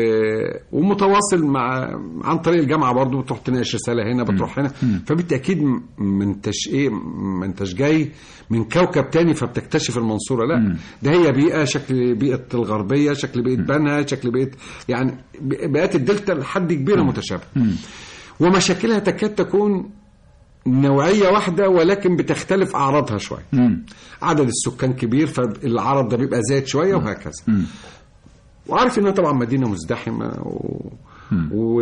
ومتواصل مع عن طريق الجامعة برضو بتروح تناقش رسالة هنا بتروح هنا فبالتأكيد م- ما انتش إيه ما انتش جاي من كوكب تاني فبتكتشف المنصورة لا ده هي بيئة شكل بيئة الغربية شكل بيئة بنها شكل بيئة يعني بيئات الدلتا لحد كبيرة متشابهة ومشاكلها تكاد تكون نوعية واحدة ولكن بتختلف أعراضها شوية مم. عدد السكان كبير فالعرض ده بيبقى زايد شويه وهكذا وعارف انها طبعا مدينه مزدحمه و... و...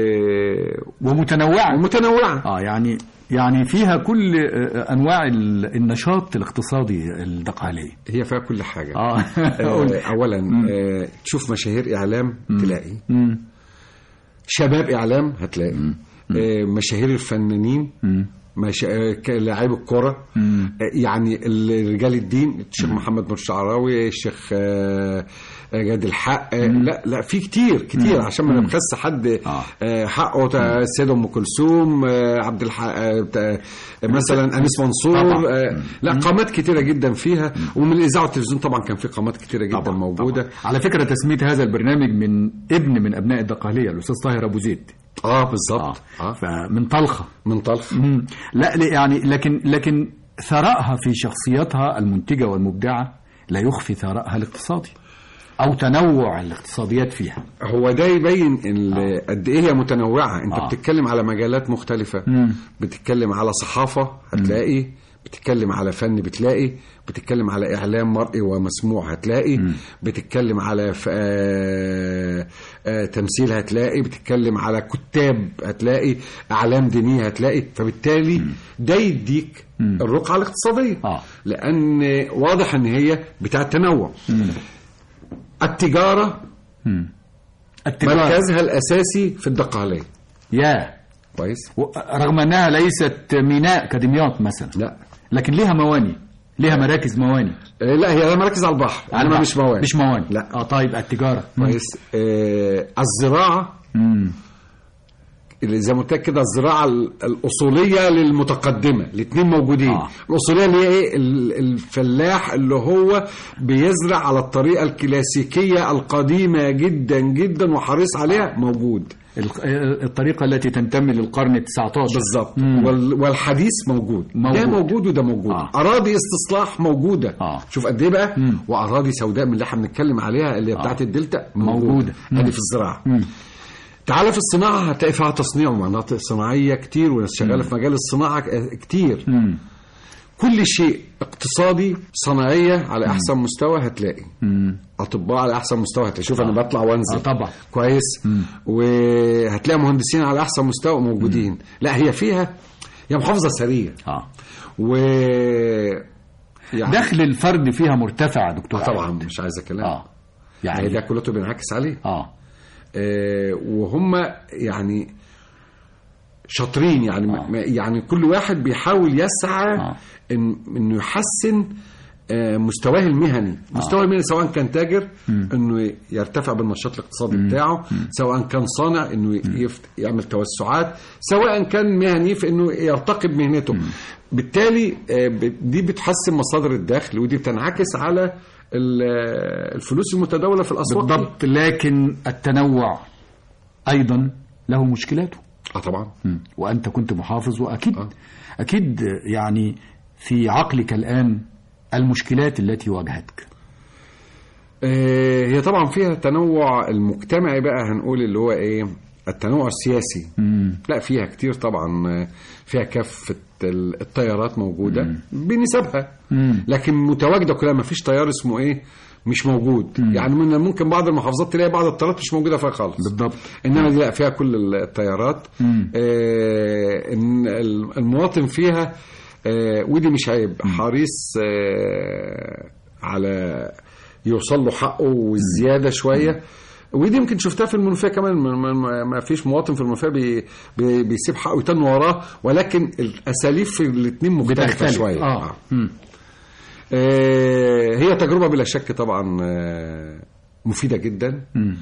ومتنوعة ومتنوعه اه يعني يعني فيها كل آه، انواع ال- النشاط الاقتصادي الدقهليه هي فيها كل حاجه اه آه، اولا آه، تشوف مشاهير اعلام تلاقي مم. شباب اعلام هتلاقي آه، مشاهير الفنانين مم. مش... آه، ك- لاعب الكرة مم. آه، يعني ال- رجال الدين الشيخ محمد نور الشعراوي الشيخ آه، آه، جاد الحق آه، لا لا في كتير كتير عشان ما نبخس حد آه. آه، حقه تا- السيدة ام كلثوم آه، عبد الحق آه، تا- مثلا انيس منصور طبعا. آه، لا قامات كتيره جدا فيها ومن الاذاعه والتلفزيون طبعا كان في قامات كتيره جدا طبعا موجوده طبعا. على فكره تسميه هذا البرنامج من ابن من ابناء الدقهليه الاستاذ طاهر ابو زيد اه بالظبط اه اه فمن طلخه من طلخ مم. لا لا، يعني لكن لكن ثرائها في شخصيتها المنتجه والمبدعه لا يخفي ثرائها الاقتصادي او تنوع الاقتصاديات فيها هو ده يبين ال- قد ايه هي متنوعه انت آه. بتتكلم على مجالات مختلفه مم. بتتكلم على صحافه هتلاقي بتتكلم على فن بتلاقي بتتكلم على اعلام مرئي ومسموع هتلاقي بتتكلم على ف... آه... آه... تمثيل هتلاقي بتتكلم على كتاب هتلاقي اعلام دينيه هتلاقي فبالتالي ده يديك الرقعه الاقتصاديه آه. لان واضح ان هي بتاع التنوع التجاره التجاره مركزها الاساسي في الدقهليه يا كويس و- رغم انها ليست ميناء كدمياط مثلا لا لكن ليها مواني ليها مراكز مواني آه، لا هي مراكز على البحر على انما البحر. مش موانئ مش مواني لا. اه طيب التجاره كويس آه الزراعه مم. اللي زي ما قلت لك كده الزراعه ال- الاصوليه للمتقدمه الاثنين موجودين آه. آه. الاصوليه اللي هي ايه ال- الفلاح اللي هو بيزرع على الطريقه الكلاسيكيه القديمه جدا جدا وحريص عليها موجود الق- الطريقه التي تنتمي للقرن ال 19 بالظبط مم. وال- والحديث موجود. موجود. ده موجود وده موجود آه. اراضي استصلاح موجوده آه. شوف قد ايه بقى مم. واراضي سوداء من اللي احنا بنتكلم عليها اللي هي بتاعت آه. الدلتا موجودة. موجوده مم. ادي في الزراعه مم. تعال في الصناعه هتلاقي فيها تصنيع ومناطق صناعيه كتير وناس شغاله في مجال الصناعه ك- كتير مم. كل شيء اقتصادي صناعيه على احسن مستوى هتلاقي مم. اطباء على احسن مستوى هتلاقي شوف انا بطلع وانزل آه طبعا كويس وهتلاقي مهندسين على احسن مستوى موجودين لا هي فيها هي محافظه ثريه اه و يعني دخل الفرد فيها مرتفع يا دكتور طبعا أحمد. مش عايز كلام اه يعني يعني ده كله بينعكس عليه اه آه، وهم يعني شاطرين يعني آه. ما- يعني كل واحد بيحاول يسعى آه. إن انه يحسن آه، مستواه المهني مستواه المهني سواء كان تاجر انه يرتفع بالنشاط الاقتصادي بتاعه سواء كان صانع انه يفت... يعمل توسعات سواء كان مهني في انه يرتقي بمهنته بالتالي آه، ب- دي بتحسن مصادر الدخل ودي بتنعكس على ال- آه، الفلوس المتداوله في الاسواق دي. بالضبط لكن التنوع ايضا له مشكلاته اه طبعا مم. وانت كنت محافظ واكيد آه. اكيد يعني في عقلك الان المشكلات التي واجهتك آه، هي طبعا فيها تنوع المجتمعي بقى هنقول اللي هو ايه التنوع السياسي مم. لا فيها كتير طبعا آه، فيها كافة ال- التيارات موجودة بنسبها مم. لكن متواجدة كلها ما فيش تيار اسمه ايه مش موجود يعني من ممكن بعض المحافظات تلاقي بعض التيارات مش موجودة فيها خالص بالضبط انما دي لا فيها كل التيارات مم. آه إن المواطن فيها آه ودي مش عيب حريص آه على يوصل له حقه والزياده شويه ودي يمكن شفتها في المنوفيه كمان ما- ما ما فيش مواطن في المنوفيه بي بي بيسيب حقه يتن وراه ولكن الاساليب في الاثنين مختلفه بتختلف. شويه اه مم. آه، هي تجربة بلا شك طبعا آه، مفيدة جدا مم.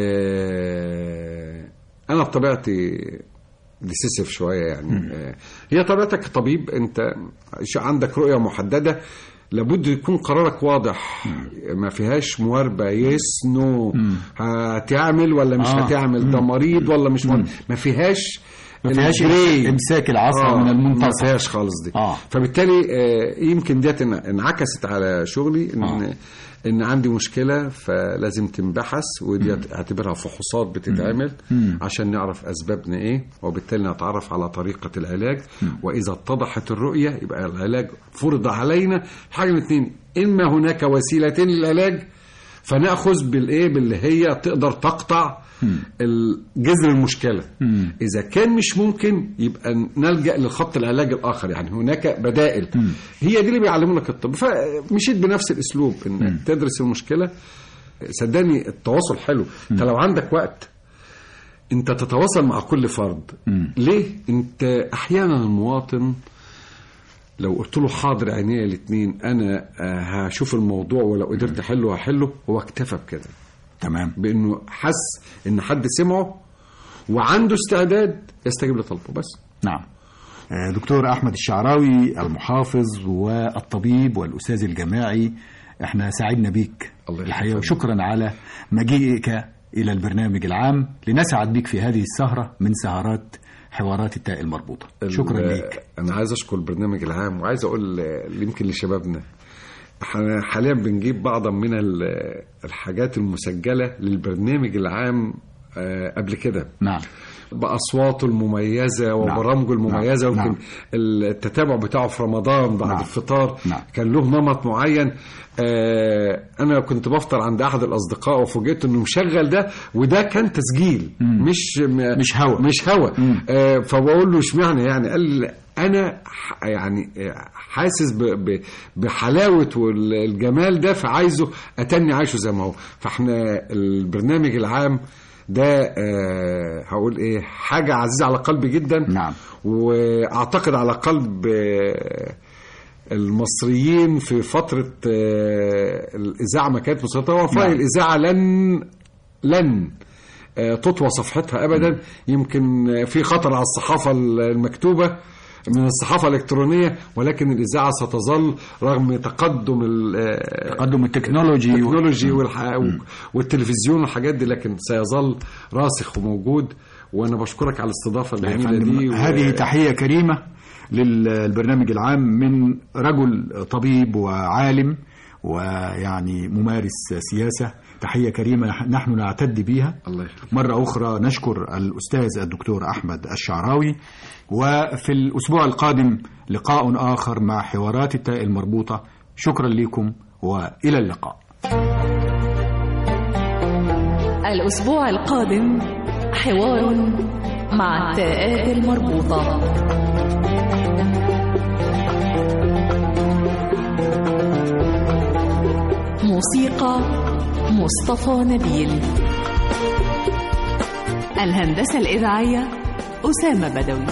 آه، أنا بطبيعتي ديسيسيف شوية يعني آه، هي طبيعتك كطبيب أنت ش- عندك رؤية محددة لابد يكون قرارك واضح ما فيهاش مواربة يس نو هتعمل ولا مش آه. هتعمل ده مريض ولا مش مريض ما فيهاش ما فيهاش الجراي. امساك العصا آه، من ما المنتصف فيهاش خالص دي آه. فبالتالي آه، يمكن ديت ان- انعكست على شغلي ان آه. ان عندي مشكله فلازم تنبحث ودي اعتبرها فحوصات بتتعمل عشان نعرف اسبابنا ايه وبالتالي نتعرف على طريقه العلاج واذا اتضحت الرؤيه يبقى العلاج فرض علينا حاجه من اتنين اما هناك وسيلتين للعلاج فناخذ بالايه باللي هي تقدر تقطع الجذر المشكله اذا كان مش ممكن يبقى نلجا للخط العلاج الاخر يعني هناك بدائل هي دي اللي بيعلموا لك الطب فمشيت بنفس الاسلوب انك تدرس المشكله صدقني التواصل حلو انت لو عندك وقت انت تتواصل مع كل فرد ليه انت احيانا المواطن لو قلت له حاضر عينيا الاثنين انا آه، هشوف الموضوع ولو قدرت احله هحله هو اكتفى بكده تمام بانه حس ان حد سمعه وعنده استعداد يستجيب لطلبه بس نعم آه، دكتور أحمد الشعراوي المحافظ والطبيب والأستاذ الجامعي احنا سعدنا بيك الله الحقيقة يخليك. وشكرا على مجيئك إلى البرنامج العام لنسعد بك في هذه السهرة من سهرات حوارات التاء المربوطة شكرا ال- ليك انا عايز اشكر البرنامج العام وعايز اقول آه، يمكن لشبابنا احنا حاليا بنجيب بعضا من ال- الحاجات المسجله للبرنامج العام آه، قبل كده نعم باصواته المميزه وبرامجه المميزه نعم. ويمكن التتابع بتاعه في رمضان بعد نعم. الفطار نعم. كان له نمط معين آه انا كنت بفطر عند احد الاصدقاء وفوجئت انه مشغل ده وده كان تسجيل مش م- مش هوا. مش هوا مم. آه فبقول له اشمعنى يعني قال لي انا ح- يعني آه، حاسس ب- ب- بحلاوه والجمال ده فعايزه اتني عايشه زي ما هو فاحنا البرنامج العام ده آه هقول ايه حاجه عزيزه على قلبي جدا نعم. واعتقد على قلب آه المصريين في فتره آه الاذاعه ما كانت مسيطره وفاء نعم. الاذاعه لن لن آه، تطوى صفحتها ابدا يمكن آه، في خطر على الصحافه المكتوبه من الصحافه الالكترونيه ولكن الاذاعه ستظل رغم تقدم ال- آه، تقدم التكنولوجي التكنولوجي والح... والتلفزيون والحاجات دي لكن سيظل راسخ وموجود وانا بشكرك على الاستضافه يا الجميله فندم، دي و- هذه تحية كريمة للبرنامج العام من رجل طبيب وعالم ويعني ممارس سياسة تحية كريمة نحن نعتد بها الله يخليك مرة أخرى نشكر الأستاذ الدكتور أحمد الشعراوي وفي الأسبوع القادم لقاء آخر مع حوارات التاء المربوطة شكرا لكم وإلى اللقاء الأسبوع القادم حوار مع التاءات المربوطة الموسيقى مصطفى نبيل الهندسة الإذاعية أسامة بدوي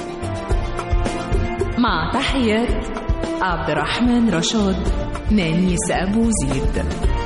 مع تحيات عبد الرحمن رشاد نانيس أبو زيد